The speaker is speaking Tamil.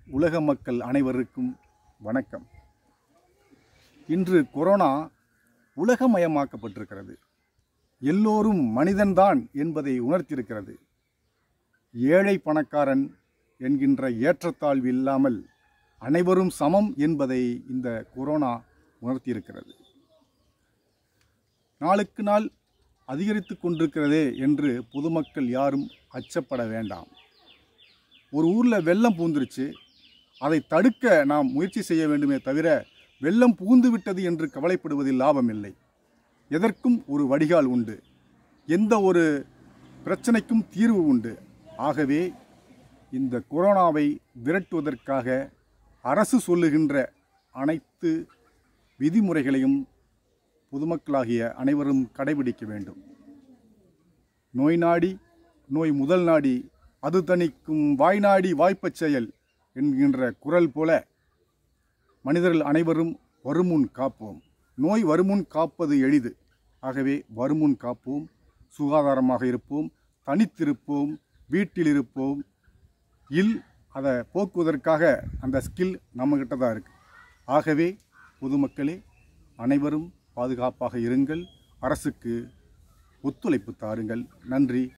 உலக மக்கள் அனைவருக்கும் வணக்கம் இன்று கொரோனா உலகமயமாக்கப்பட்டிருக்கிறது எல்லோரும் மனிதன்தான் என்பதை உணர்த்தியிருக்கிறது ஏழை பணக்காரன் என்கின்ற ஏற்றத்தாழ்வு இல்லாமல் அனைவரும் சமம் என்பதை இந்த கொரோனா உணர்த்தியிருக்கிறது நாளுக்கு நாள் அதிகரித்து கொண்டிருக்கிறதே என்று பொதுமக்கள் யாரும் அச்சப்பட வேண்டாம் ஒரு ஊரில் வெள்ளம் பூந்துருச்சு அதை தடுக்க நாம் முயற்சி செய்ய வேண்டுமே தவிர வெள்ளம் புகுந்து விட்டது என்று கவலைப்படுவதில் லாபம் இல்லை எதற்கும் ஒரு வடிகால் உண்டு எந்த ஒரு பிரச்சனைக்கும் தீர்வு உண்டு ஆகவே இந்த கொரோனாவை விரட்டுவதற்காக அரசு சொல்லுகின்ற அனைத்து விதிமுறைகளையும் பொதுமக்களாகிய அனைவரும் கடைபிடிக்க வேண்டும் நோய் நாடி நோய் முதல் நாடி அது தணிக்கும் வாய்நாடி வாய்ப்பச் செயல் என்கின்ற குரல் போல மனிதர்கள் அனைவரும் வருமுன் காப்போம் நோய் வருமுன் காப்பது எளிது ஆகவே வருமுன் காப்போம் சுகாதாரமாக இருப்போம் தனித்திருப்போம் வீட்டில் இருப்போம் இல் அதை போக்குவதற்காக அந்த ஸ்கில் நம்மக்கிட்ட தான் இருக்குது ஆகவே பொதுமக்களே அனைவரும் பாதுகாப்பாக இருங்கள் அரசுக்கு ஒத்துழைப்பு தாருங்கள் நன்றி